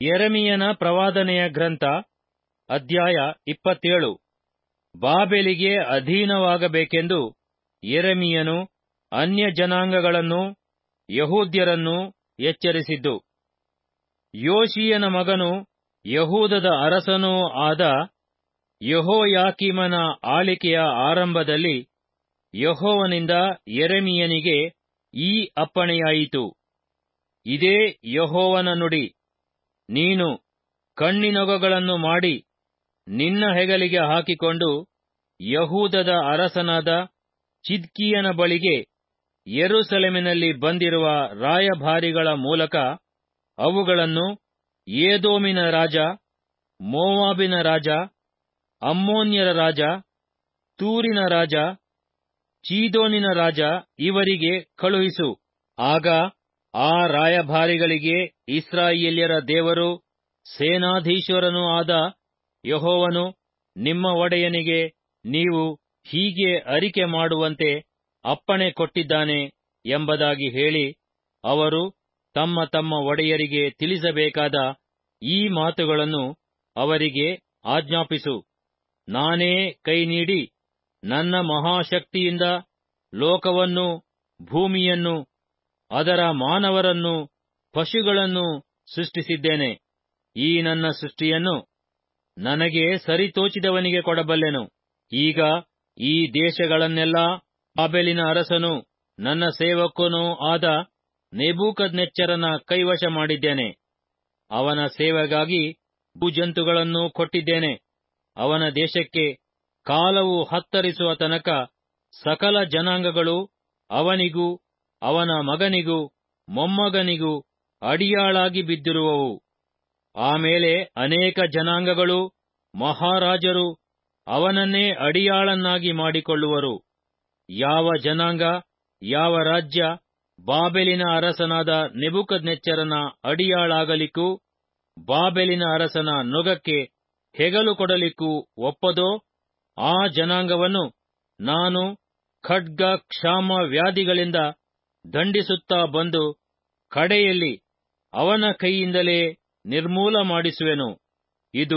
ಯೆರೆಮೀಯನ ಪ್ರವಾದನೆಯ ಗ್ರಂಥ ಅಧ್ಯಾಯ ಇಪ್ಪತ್ತೇಳು ಬಾಬೆಲಿಗೆ ಅಧೀನವಾಗಬೇಕೆಂದು ಯೆರೆಮೀಯನು ಅನ್ಯ ಜನಾಂಗಗಳನ್ನು ಯಹೂದ್ಯರನ್ನು ಎಚ್ಚರಿಸಿದ್ದು ಯೋಷೀಯನ ಮಗನೂ ಯಹೂದದ ಅರಸನೂ ಆದ ಯೆಹೋಯಾಕೀಮನ ಆಳಿಕೆಯ ಆರಂಭದಲ್ಲಿ ಯೆಹೋವನಿಂದ ಯೆರೆಮೀಯನಿಗೆ ಈ ಅಪ್ಪಣೆಯಾಯಿತು ಇದೇ ಯೆಹೋವನ ನುಡಿ ನೀನು ಕಣ್ಣಿನೊಗಗಳನ್ನು ಮಾಡಿ ನಿನ್ನ ಹೆಗಲಿಗೆ ಹಾಕಿಕೊಂಡು ಯಹೂದದ ಅರಸನಾದ ಚಿದ್ಕೀಯನ ಬಳಿಗೆ ಯೆರೂಸಲೇಮಿನಲ್ಲಿ ಬಂದಿರುವ ರಾಯಭಾರಿಗಳ ಮೂಲಕ ಅವುಗಳನ್ನು ಏದೋಮಿನ ರಾಜ ಮೋವಾಬಿನ ರಾಜ ಅಮ್ಮೋನ್ಯರ ರಾಜ ತೂರಿನ ರಾಜ ಚೀದೋನಿನ ರಾಜ ಇವರಿಗೆ ಕಳುಹಿಸು ಆಗ ಆ ರಾಯಭಾರಿಗಳಿಗೆ ಇಸ್ರಾಯೇಲ್ಯರ ದೇವರು ಸೇನಾಧೀಶ್ವರನೂ ಆದ ಯೆಹೋವನು ನಿಮ್ಮ ಒಡೆಯನಿಗೆ ನೀವು ಹೀಗೆ ಅರಿಕೆ ಮಾಡುವಂತೆ ಅಪ್ಪಣೆ ಕೊಟ್ಟಿದ್ದಾನೆ ಎಂಬುದಾಗಿ ಹೇಳಿ ಅವರು ತಮ್ಮ ತಮ್ಮ ಒಡೆಯರಿಗೆ ತಿಳಿಸಬೇಕಾದ ಈ ಮಾತುಗಳನ್ನು ಅವರಿಗೆ ಆಜ್ಞಾಪಿಸು ನಾನೇ ಕೈ ನೀಡಿ ನನ್ನ ಮಹಾಶಕ್ತಿಯಿಂದ ಲೋಕವನ್ನು ಭೂಮಿಯನ್ನು ಅದರ ಮಾನವರನ್ನು ಪಶುಗಳನ್ನು ಸೃಷ್ಟಿಸಿದ್ದೇನೆ ಈ ನನ್ನ ಸೃಷ್ಟಿಯನ್ನು ನನಗೆ ಸರಿತೋಚಿದವನಿಗೆ ಕೊಡಬಲ್ಲೆನು ಈಗ ಈ ದೇಶಗಳನ್ನೆಲ್ಲಾ ಬಾಬೆಲಿನ ಅರಸನು ನನ್ನ ಸೇವಕನೂ ಆದ ನೆಬೂಕದ್ನೆಚ್ಚರನ ಕೈವಶ ಮಾಡಿದ್ದೇನೆ ಅವನ ಸೇವೆಗಾಗಿ ಭೂಜಂತುಗಳನ್ನೂ ಕೊಟ್ಟಿದ್ದೇನೆ ಅವನ ದೇಶಕ್ಕೆ ಕಾಲವು ಹತ್ತರಿಸುವ ತನಕ ಸಕಲ ಜನಾಂಗಗಳು ಅವನಿಗೂ ಅವನ ಮಗನಿಗೂ ಮೊಮ್ಮಗನಿಗೂ ಅಡಿಯಾಳಾಗಿ ಬಿದ್ದಿರುವವು ಆಮೇಲೆ ಅನೇಕ ಜನಾಂಗಗಳು ಮಹಾರಾಜರು ಅವನನ್ನೇ ಅಡಿಯಾಳನ್ನಾಗಿ ಮಾಡಿಕೊಳ್ಳುವರು ಯಾವ ಜನಾಂಗ ಯಾವ ರಾಜ್ಯ ಬಾಬೆಲಿನ ಅರಸನಾದ ನೆಬುಕದ್ನೆಚ್ಚರನ ಅಡಿಯಾಳಾಗಲಿಕ್ಕೂ ಬಾಬೆಲಿನ ಅರಸನ ನೊಗಕ್ಕೆ ಹೆಗಲು ಕೊಡಲಿಕ್ಕೂ ಒಪ್ಪದೋ ಆ ಜನಾಂಗವನ್ನು ನಾನು ಖಡ್ಗ ಕ್ಷಾಮ ವ್ಯಾಧಿಗಳಿಂದ ದಂಡಿಸುತ್ತಾ ಬಂದು ಕಡೆಯಲ್ಲಿ ಅವನ ಕೈಯಿಂದಲೇ ನಿರ್ಮೂಲ ಮಾಡಿಸುವೆನು ಇದು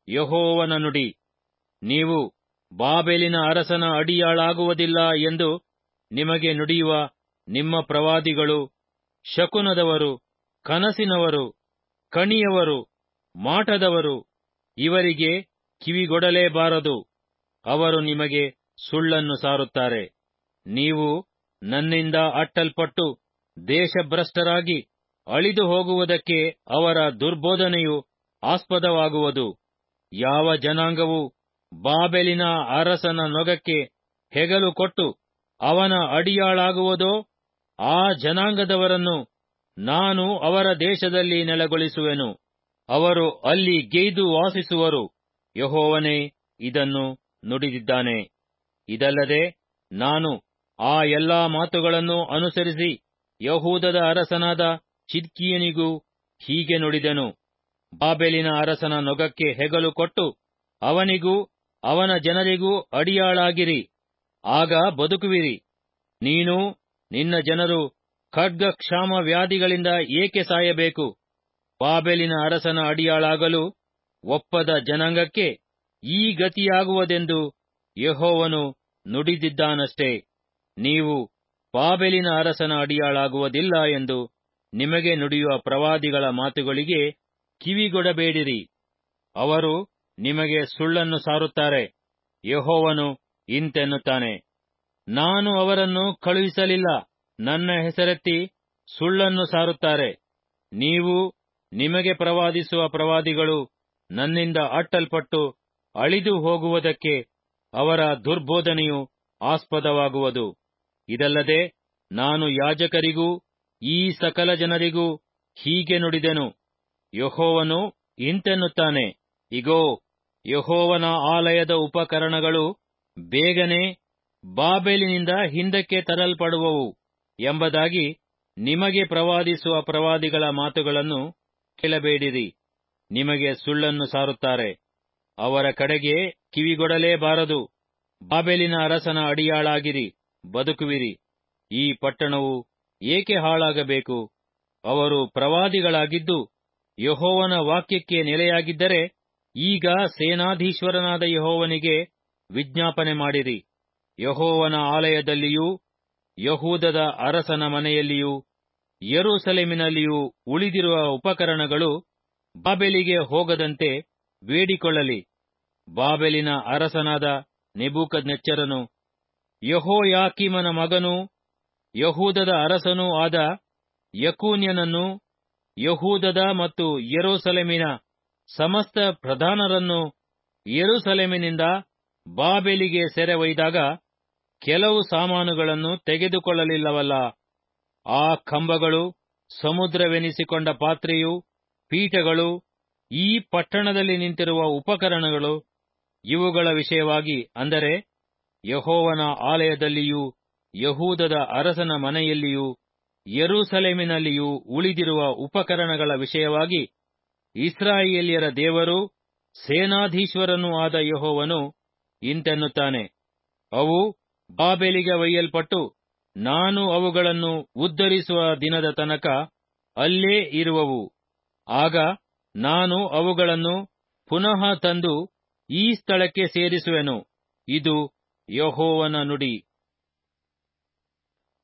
ಯಹೋವನ ನುಡಿ ನೀವು ಬಾಬೆಲಿನ ಅರಸನ ಅಡಿಯಾಳಾಗುವುದಿಲ್ಲ ಎಂದು ನಿಮಗೆ ನುಡಿಯುವ ನಿಮ್ಮ ಪ್ರವಾದಿಗಳು ಶಕುನದವರು ಕನಸಿನವರು ಕಣಿಯವರು ಮಾಟದವರು ಇವರಿಗೆ ಕಿವಿಗೊಡಲೇಬಾರದು ಅವರು ನಿಮಗೆ ಸುಳ್ಳನ್ನು ಸಾರುತ್ತಾರೆ ನೀವು ನನ್ನಿಂದ ಅಟ್ಟಲ್ಪಟ್ಟು ದೇಶಭ್ರಷ್ಟರಾಗಿ ಅಳಿದು ಹೋಗುವುದಕ್ಕೆ ಅವರ ದುರ್ಬೋಧನೆಯು ಆಸ್ಪದವಾಗುವುದು ಯಾವ ಜನಾಂಗವು ಬಾಬೆಲಿನ ಅರಸನ ನೊಗಕ್ಕೆ ಹೆಗಲು ಕೊಟ್ಟು ಅವನ ಅಡಿಯಾಳಾಗುವುದೋ ಆ ಜನಾಂಗದವರನ್ನು ನಾನು ಅವರ ದೇಶದಲ್ಲಿ ನೆಲೆಗೊಳಿಸುವೆನು ಅವರು ಅಲ್ಲಿ ಗೈದು ವಾಸಿಸುವರು ಯಹೋವನೇ ಇದನ್ನು ನುಡಿದಿದ್ದಾನೆ ಇದಲ್ಲದೆ ನಾನು ಆ ಎಲ್ಲಾ ಮಾತುಗಳನ್ನು ಅನುಸರಿಸಿ ಯಹೂದದ ಅರಸನಾದ ಚಿದ್ಕೀಯನಿಗೂ ಹೀಗೆ ನುಡಿದೆನು ಬಾಬೆಲಿನ ಅರಸನ ನೊಗಕ್ಕೆ ಹೆಗಲು ಕೊಟ್ಟು ಅವನಿಗೂ ಅವನ ಜನರಿಗೂ ಅಡಿಯಾಳಾಗಿರಿ ಆಗ ಬದುಕುವಿರಿ ನೀನು ನಿನ್ನ ಜನರು ಖಡ್ಗ ಕ್ಷಾಮ ವ್ಯಾಧಿಗಳಿಂದ ಏಕೆ ಸಾಯಬೇಕು ಬಾಬೆಲಿನ ಅರಸನ ಅಡಿಯಾಳಾಗಲು ಒಪ್ಪದ ಜನಾಂಗಕ್ಕೆ ಈ ಗತಿಯಾಗುವುದೆಂದು ಯೆಹೋವನು ನುಡಿದಿದ್ದಾನಷ್ಟೇ ನೀವು ಬಾಬೆಲಿನ ಅರಸನ ಅಡಿಯಾಳಾಗುವುದಿಲ್ಲ ಎಂದು ನಿಮಗೆ ನುಡಿಯುವ ಪ್ರವಾದಿಗಳ ಮಾತುಗಳಿಗೆ ಕಿವಿಗೊಡಬೇಡಿರಿ ಅವರು ನಿಮಗೆ ಸುಳ್ಳನ್ನು ಸಾರುತ್ತಾರೆ ಯೆಹೋವನು ಇಂತೆನ್ನುತ್ತಾನೆ ನಾನು ಅವರನ್ನು ಕಳುಹಿಸಲಿಲ್ಲ ನನ್ನ ಹೆಸರೆತ್ತಿ ಸುಳ್ಳನ್ನು ಸಾರುತ್ತಾರೆ ನೀವು ನಿಮಗೆ ಪ್ರವಾದಿಸುವ ಪ್ರವಾದಿಗಳು ನನ್ನಿಂದ ಅಟ್ಟಲ್ಪಟ್ಟು ಅಳಿದು ಹೋಗುವುದಕ್ಕೆ ಅವರ ದುರ್ಬೋಧನೆಯು ಆಸ್ಪದವಾಗುವುದು ಇದಲ್ಲದೆ ನಾನು ಯಾಜಕರಿಗೂ ಈ ಸಕಲ ಜನರಿಗೂ ಹೀಗೆ ನುಡಿದೆನು ಯಹೋವನು ಇಂತೆನ್ನುತ್ತಾನೆ ಇಗೋ ಯಹೋವನ ಆಲಯದ ಉಪಕರಣಗಳು ಬೇಗನೆ ಬಾಬೆಲಿನಿಂದ ಹಿಂದಕ್ಕೆ ತರಲ್ಪಡುವವು ಎಂಬುದಾಗಿ ನಿಮಗೆ ಪ್ರವಾದಿಸುವ ಪ್ರವಾದಿಗಳ ಮಾತುಗಳನ್ನು ಕೇಳಬೇಡಿರಿ ನಿಮಗೆ ಸುಳ್ಳನ್ನು ಸಾರುತ್ತಾರೆ ಅವರ ಕಡೆಗೆ ಕಿವಿಗೊಡಲೇಬಾರದು ಬಾಬೆಲಿನ ಅರಸನ ಅಡಿಯಾಳಾಗಿರಿ ಬದುಕುವಿರಿ ಈ ಪಟ್ಟಣವು ಏಕೆ ಹಾಳಾಗಬೇಕು ಅವರು ಪ್ರವಾದಿಗಳಾಗಿದ್ದು ಯಹೋವನ ವಾಕ್ಯಕ್ಕೆ ನೆಲೆಯಾಗಿದ್ದರೆ ಈಗ ಸೇನಾಧೀಶ್ವರನಾದ ಯಹೋವನಿಗೆ ವಿಜ್ಞಾಪನೆ ಮಾಡಿರಿ ಯಹೋವನ ಆಲಯದಲ್ಲಿಯೂ ಯಹೂದದ ಅರಸನ ಮನೆಯಲ್ಲಿಯೂ ಯೆರೂಸಲೇಮಿನಲ್ಲಿಯೂ ಉಳಿದಿರುವ ಉಪಕರಣಗಳು ಬಾಬೆಲಿಗೆ ಹೋಗದಂತೆ ಬೇಡಿಕೊಳ್ಳಲಿ ಬಾಬೆಲಿನ ಅರಸನಾದ ನೆಬೂಕದ್ನೆಚ್ಚರನು ಯಹೋಯಾಕೀಮನ ಮಗನೂ ಯಹೂದದ ಅರಸನೂ ಆದ ಯಕೂನ್ಯನನ್ನು ಯಹೂದದ ಮತ್ತು ಯೆರೂಸಲೇಮಿನ ಸಮಸ್ತ ಪ್ರಧಾನರನ್ನು ಯೆರೂಸಲೇಮಿನಿಂದ ಬಾಬೆಲಿಗೆ ಸೆರೆ ಒಯ್ದಾಗ ಕೆಲವು ಸಾಮಾನುಗಳನ್ನು ತೆಗೆದುಕೊಳ್ಳಲಿಲ್ಲವಲ್ಲ ಆ ಕಂಬಗಳು ಸಮುದ್ರವೆನಿಸಿಕೊಂಡ ಪಾತ್ರೆಯು ಪೀಠಗಳು ಈ ಪಟ್ಟಣದಲ್ಲಿ ನಿಂತಿರುವ ಉಪಕರಣಗಳು ಇವುಗಳ ವಿಷಯವಾಗಿ ಅಂದರೆ ಯಹೋವನ ಆಲಯದಲ್ಲಿಯೂ ಯಹೂದದ ಅರಸನ ಮನೆಯಲ್ಲಿಯೂ ಯೆರೂಸಲೇಮಿನಲ್ಲಿಯೂ ಉಳಿದಿರುವ ಉಪಕರಣಗಳ ವಿಷಯವಾಗಿ ಇಸ್ರಾಯೇಲ್ಯರ ದೇವರೂ ಸೇನಾಧೀಶ್ವರನೂ ಆದ ಯಹೋವನು ಇಂತೆನ್ನುತ್ತಾನೆ ಅವು ಬಾಬೆಲಿಗೆ ಒಯ್ಯಲ್ಪಟ್ಟು ನಾನು ಅವುಗಳನ್ನು ಉದ್ಧರಿಸುವ ದಿನದ ತನಕ ಅಲ್ಲೇ ಇರುವವು ಆಗ ನಾನು ಅವುಗಳನ್ನು ಪುನಃ ತಂದು ಈ ಸ್ಥಳಕ್ಕೆ ಸೇರಿಸುವೆನು ಇದು ಯಹೋವನ ನುಡಿ